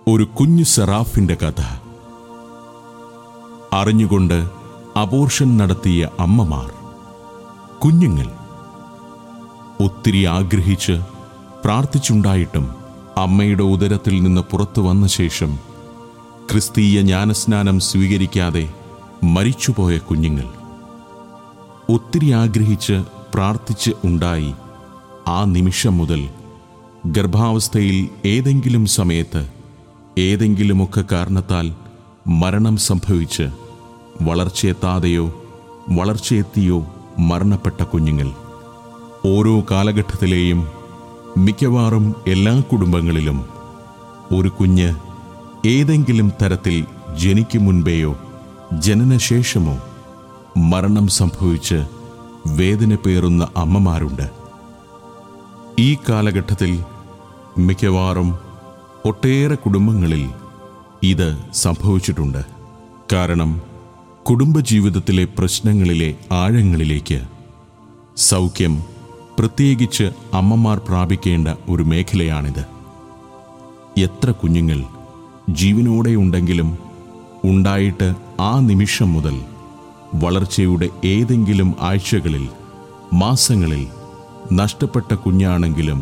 ഒരു കുഞ്ഞു സെറാഫിന്റെ കഥ അറിഞ്ഞുകൊണ്ട് അബോർഷൻ നടത്തിയ അമ്മമാർ കുഞ്ഞുങ്ങൾ ഒത്തിരി ആഗ്രഹിച്ച് പ്രാർത്ഥിച്ചുണ്ടായിട്ടും അമ്മയുടെ ഉദരത്തിൽ നിന്ന് പുറത്തു വന്ന ശേഷം ക്രിസ്തീയ ജ്ഞാനസ്നാനം സ്വീകരിക്കാതെ മരിച്ചുപോയ കുഞ്ഞുങ്ങൾ ഒത്തിരി ആഗ്രഹിച്ച് പ്രാർത്ഥിച്ച് ഉണ്ടായി ആ നിമിഷം മുതൽ ഗർഭാവസ്ഥയിൽ ഏതെങ്കിലും സമയത്ത് ഏതെങ്കിലുമൊക്കെ കാരണത്താൽ മരണം സംഭവിച്ച് വളർച്ചയെത്താതെയോ വളർച്ചയെത്തിയോ മരണപ്പെട്ട കുഞ്ഞുങ്ങൾ ഓരോ കാലഘട്ടത്തിലെയും മിക്കവാറും എല്ലാ കുടുംബങ്ങളിലും ഒരു കുഞ്ഞ് ഏതെങ്കിലും തരത്തിൽ ജനിക്കും മുൻപേയോ ജനനശേഷമോ മരണം സംഭവിച്ച് വേദന പേറുന്ന അമ്മമാരുണ്ട് ഈ കാലഘട്ടത്തിൽ മിക്കവാറും ഒട്ടേറെ കുടുംബങ്ങളിൽ ഇത് സംഭവിച്ചിട്ടുണ്ട് കാരണം കുടുംബജീവിതത്തിലെ പ്രശ്നങ്ങളിലെ ആഴങ്ങളിലേക്ക് സൗഖ്യം പ്രത്യേകിച്ച് അമ്മമാർ പ്രാപിക്കേണ്ട ഒരു മേഖലയാണിത് എത്ര കുഞ്ഞുങ്ങൾ ജീവനോടെ ഉണ്ടെങ്കിലും ഉണ്ടായിട്ട് ആ നിമിഷം മുതൽ വളർച്ചയുടെ ഏതെങ്കിലും ആഴ്ചകളിൽ മാസങ്ങളിൽ നഷ്ടപ്പെട്ട കുഞ്ഞാണെങ്കിലും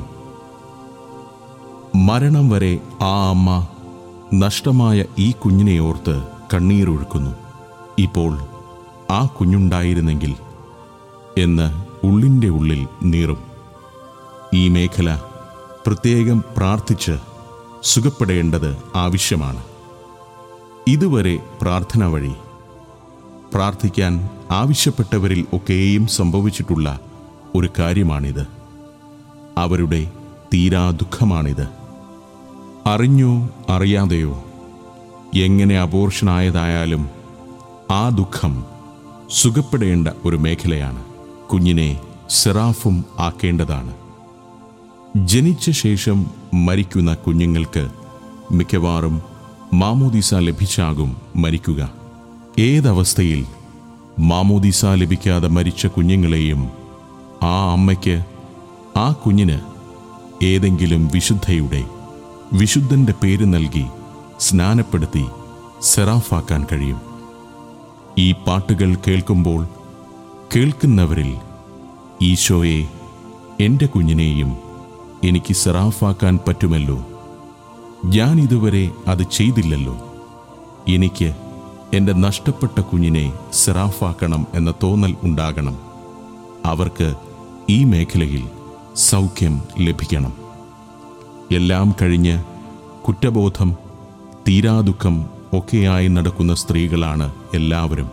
മരണം വരെ ആ അമ്മ നഷ്ടമായ ഈ കുഞ്ഞിനെ ഓർത്ത് കണ്ണീരൊഴുക്കുന്നു ഇപ്പോൾ ആ കുഞ്ഞുണ്ടായിരുന്നെങ്കിൽ എന്ന് ഉള്ളിൻ്റെ ഉള്ളിൽ നീറും ഈ മേഖല പ്രത്യേകം പ്രാർത്ഥിച്ച് സുഖപ്പെടേണ്ടത് ആവശ്യമാണ് ഇതുവരെ പ്രാർത്ഥന വഴി പ്രാർത്ഥിക്കാൻ ആവശ്യപ്പെട്ടവരിൽ ഒക്കെയും സംഭവിച്ചിട്ടുള്ള ഒരു കാര്യമാണിത് അവരുടെ തീരാ ദുഃഖമാണിത് അറിഞ്ഞോ അറിയാതെയോ എങ്ങനെ അപോർഷനായതായാലും ആ ദുഃഖം സുഖപ്പെടേണ്ട ഒരു മേഖലയാണ് കുഞ്ഞിനെ സെറാഫും ആക്കേണ്ടതാണ് ജനിച്ച ശേഷം മരിക്കുന്ന കുഞ്ഞുങ്ങൾക്ക് മിക്കവാറും മാമോദിസ ലഭിച്ചാകും മരിക്കുക ഏതവസ്ഥയിൽ മാമോദിസ ലഭിക്കാതെ മരിച്ച കുഞ്ഞുങ്ങളെയും ആ അമ്മയ്ക്ക് ആ കുഞ്ഞിന് ഏതെങ്കിലും വിശുദ്ധയുടെ വിശുദ്ധന്റെ പേര് നൽകി സ്നാനപ്പെടുത്തി സെറാഫാക്കാൻ കഴിയും ഈ പാട്ടുകൾ കേൾക്കുമ്പോൾ കേൾക്കുന്നവരിൽ ഈശോയെ എൻ്റെ കുഞ്ഞിനെയും എനിക്ക് സെറാഫാക്കാൻ പറ്റുമല്ലോ ഞാൻ ഇതുവരെ അത് ചെയ്തില്ലല്ലോ എനിക്ക് എൻ്റെ നഷ്ടപ്പെട്ട കുഞ്ഞിനെ സെറാഫാക്കണം എന്ന തോന്നൽ ഉണ്ടാകണം അവർക്ക് ഈ മേഖലയിൽ സൗഖ്യം ലഭിക്കണം എല്ലാം കഴിഞ്ഞ് കുറ്റബോധം തീരാദുഃഖം ഒക്കെയായി നടക്കുന്ന സ്ത്രീകളാണ് എല്ലാവരും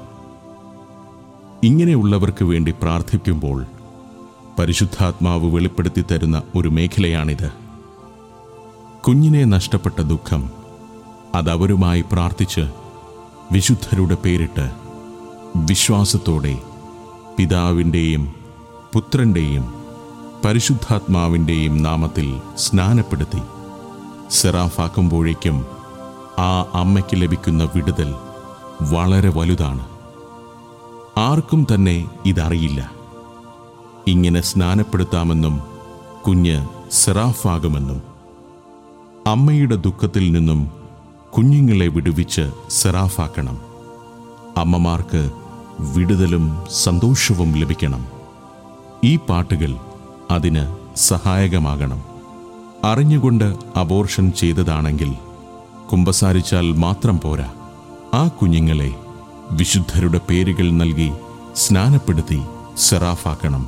ഇങ്ങനെയുള്ളവർക്ക് വേണ്ടി പ്രാർത്ഥിക്കുമ്പോൾ പരിശുദ്ധാത്മാവ് വെളിപ്പെടുത്തി തരുന്ന ഒരു മേഖലയാണിത് കുഞ്ഞിനെ നഷ്ടപ്പെട്ട ദുഃഖം അതവരുമായി പ്രാർത്ഥിച്ച് വിശുദ്ധരുടെ പേരിട്ട് വിശ്വാസത്തോടെ പിതാവിൻ്റെയും പുത്രൻ്റെയും പരിശുദ്ധാത്മാവിൻ്റെയും നാമത്തിൽ സ്നാനപ്പെടുത്തി സെറാഫാക്കുമ്പോഴേക്കും ആ അമ്മയ്ക്ക് ലഭിക്കുന്ന വിടുതൽ വളരെ വലുതാണ് ആർക്കും തന്നെ ഇതറിയില്ല ഇങ്ങനെ സ്നാനപ്പെടുത്താമെന്നും കുഞ്ഞ് സെറാഫാകുമെന്നും അമ്മയുടെ ദുഃഖത്തിൽ നിന്നും കുഞ്ഞുങ്ങളെ വിടുവിച്ച് സെറാഫാക്കണം അമ്മമാർക്ക് വിടുതലും സന്തോഷവും ലഭിക്കണം ഈ പാട്ടുകൾ അതിന് സഹായകമാകണം അറിഞ്ഞുകൊണ്ട് അബോർഷൻ ചെയ്തതാണെങ്കിൽ കുമ്പസാരിച്ചാൽ മാത്രം പോരാ ആ കുഞ്ഞുങ്ങളെ വിശുദ്ധരുടെ പേരുകൾ നൽകി സ്നാനപ്പെടുത്തി സെറാഫാക്കണം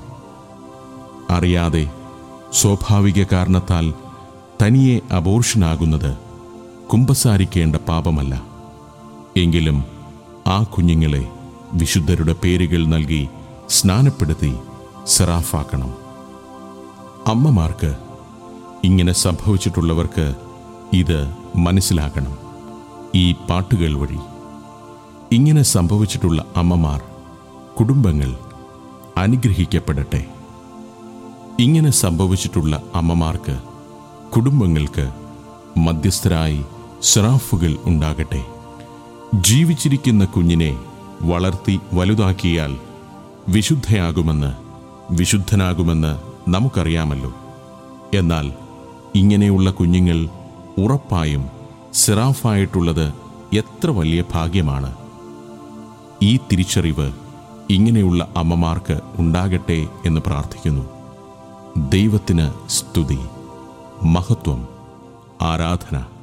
അറിയാതെ സ്വാഭാവിക കാരണത്താൽ തനിയെ അബോർഷനാകുന്നത് കുമ്പസാരിക്കേണ്ട പാപമല്ല എങ്കിലും ആ കുഞ്ഞുങ്ങളെ വിശുദ്ധരുടെ പേരുകൾ നൽകി സ്നാനപ്പെടുത്തി സെറാഫാക്കണം അമ്മമാർക്ക് ഇങ്ങനെ സംഭവിച്ചിട്ടുള്ളവർക്ക് ഇത് മനസ്സിലാക്കണം ഈ പാട്ടുകൾ വഴി ഇങ്ങനെ സംഭവിച്ചിട്ടുള്ള അമ്മമാർ കുടുംബങ്ങൾ അനുഗ്രഹിക്കപ്പെടട്ടെ ഇങ്ങനെ സംഭവിച്ചിട്ടുള്ള അമ്മമാർക്ക് കുടുംബങ്ങൾക്ക് മധ്യസ്ഥരായി സ്രാഫുകൾ ഉണ്ടാകട്ടെ ജീവിച്ചിരിക്കുന്ന കുഞ്ഞിനെ വളർത്തി വലുതാക്കിയാൽ വിശുദ്ധയാകുമെന്ന് വിശുദ്ധനാകുമെന്ന് നമുക്കറിയാമല്ലോ എന്നാൽ ഇങ്ങനെയുള്ള കുഞ്ഞുങ്ങൾ ഉറപ്പായും സിറാഫായിട്ടുള്ളത് എത്ര വലിയ ഭാഗ്യമാണ് ഈ തിരിച്ചറിവ് ഇങ്ങനെയുള്ള അമ്മമാർക്ക് ഉണ്ടാകട്ടെ എന്ന് പ്രാർത്ഥിക്കുന്നു ദൈവത്തിന് സ്തുതി മഹത്വം ആരാധന